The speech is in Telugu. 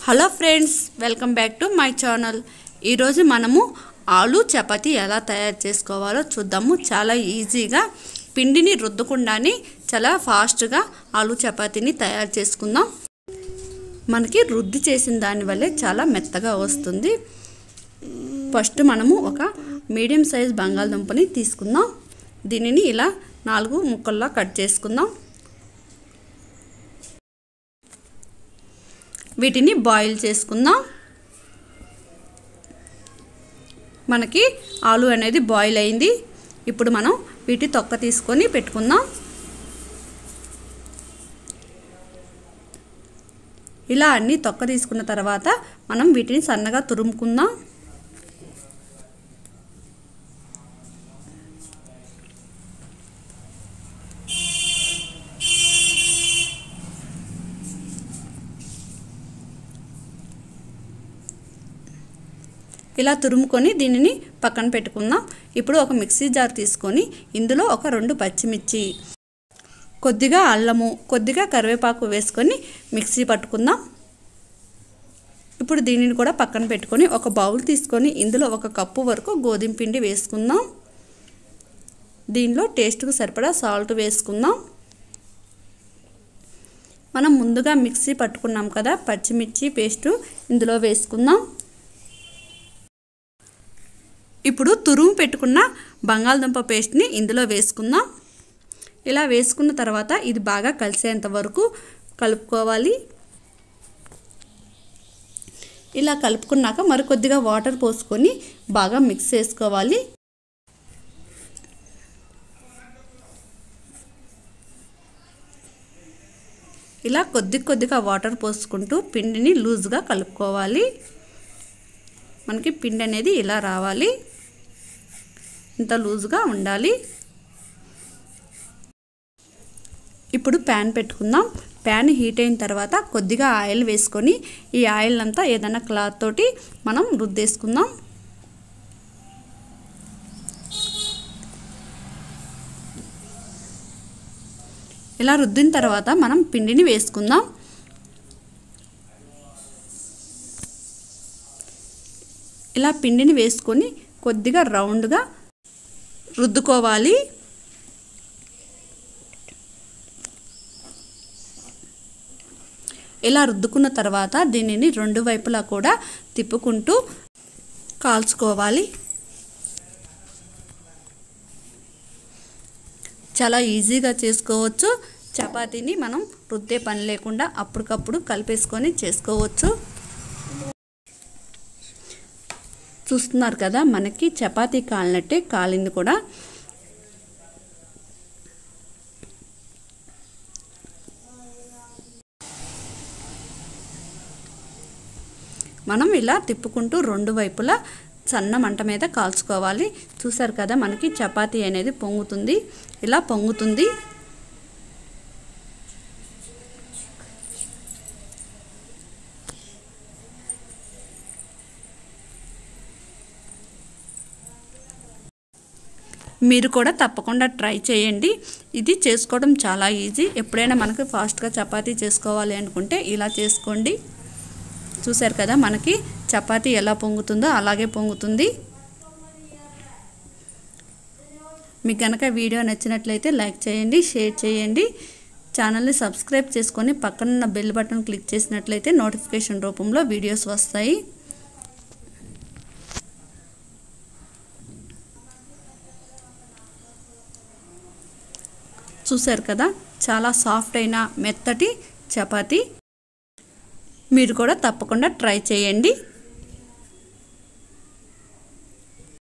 hello friends welcome back to my channel ఈరోజు మనము ఆలు చపాతి ఎలా తయారు చేసుకోవాలో చూద్దాము చాలా ఈజీగా పిండిని రుద్దకుండానే చాలా ఫాస్ట్గా ఆలు చపాతీని తయారు చేసుకుందాం మనకి రుద్ది చేసిన దానివల్లే చాలా మెత్తగా వస్తుంది ఫస్ట్ మనము ఒక మీడియం సైజ్ బంగాళదుంపని తీసుకుందాం దీనిని ఇలా నాలుగు ముక్కల్లా కట్ చేసుకుందాం వీటిని బాయిల్ చేసుకుందాం మనకి ఆలు అనేది బాయిల్ అయింది ఇప్పుడు మనం వీటి తొక్క తీసుకొని పెట్టుకుందాం ఇలా అన్ని తొక్క తీసుకున్న తర్వాత మనం వీటిని సన్నగా తురుముకుందాం ఇలా తురుముకొని దీనిని పక్కన పెట్టుకుందాం ఇప్పుడు ఒక మిక్సీ జార్ తీసుకొని ఇందులో ఒక రెండు పచ్చిమిర్చి కొద్దిగా అల్లము కొద్దిగా కరివేపాకు వేసుకొని మిక్సీ పట్టుకుందాం ఇప్పుడు దీనిని కూడా పక్కన పెట్టుకొని ఒక బౌల్ తీసుకొని ఇందులో ఒక కప్పు వరకు గోధుమ పిండి వేసుకుందాం దీనిలో టేస్ట్కు సరిపడా సాల్ట్ వేసుకుందాం మనం ముందుగా మిక్సీ పట్టుకున్నాం కదా పచ్చిమిర్చి పేస్టు ఇందులో వేసుకుందాం ఇప్పుడు తురుము పెట్టుకున్న బంగాళదుంప పేస్ట్ని ఇందులో వేసుకుందాం ఇలా వేసుకున్న తర్వాత ఇది బాగా కలిసేంత వరకు కలుపుకోవాలి ఇలా కలుపుకున్నాక మరికొద్దిగా వాటర్ పోసుకొని బాగా మిక్స్ చేసుకోవాలి ఇలా కొద్ది కొద్దిగా వాటర్ పోసుకుంటూ పిండిని లూజ్గా కలుపుకోవాలి మనకి పిండి అనేది ఇలా రావాలి ఇంత లూజ్గా ఉండాలి ఇప్పుడు ప్యాన్ పెట్టుకుందాం ప్యాన్ హీట్ అయిన తర్వాత కొద్దిగా ఆయిల్ వేసుకొని ఈ ఆయిల్ అంతా ఏదైనా క్లాత్ తోటి మనం రుద్దేసుకుందాం ఇలా రుద్దిన తర్వాత మనం పిండిని వేసుకుందాం ఇలా పిండిని వేసుకొని కొద్దిగా రౌండ్గా రుద్దుకోవాలి ఇలా రుద్దుకున్న తర్వాత దీనిని రెండు వైపులా కూడా తిప్పుకుంటూ కాల్చుకోవాలి చాలా ఈజీగా చేసుకోవచ్చు చపాతీని మనం రుద్దే పని లేకుండా అప్పటికప్పుడు కలిపేసుకొని చేసుకోవచ్చు చూస్తున్నారు కదా మనకి చపాతీ కాలినట్టే కాలింది కూడా మనం ఇలా తిప్పుకుంటూ రెండు వైపులా సన్న మంట మీద కాల్చుకోవాలి చూసారు కదా మనకి చపాతీ అనేది పొంగుతుంది ఇలా పొంగుతుంది మీరు కూడా తప్పకుండా ట్రై చేయండి ఇది చేసుకోవడం చాలా ఈజీ ఎప్పుడైనా మనకి ఫాస్ట్గా చపాతీ చేసుకోవాలి అనుకుంటే ఇలా చేసుకోండి చూసారు కదా మనకి చపాతీ ఎలా పొంగుతుందో అలాగే పొంగుతుంది మీకు కనుక వీడియో నచ్చినట్లయితే లైక్ చేయండి షేర్ చేయండి ఛానల్ని సబ్స్క్రైబ్ చేసుకొని పక్కనున్న బెల్ బటన్ క్లిక్ చేసినట్లయితే నోటిఫికేషన్ రూపంలో వీడియోస్ వస్తాయి చూసారు కదా చాలా సాఫ్ట్ అయిన మెత్తటి చపాతీ మీరు కూడా తప్పకుండా ట్రై చేయండి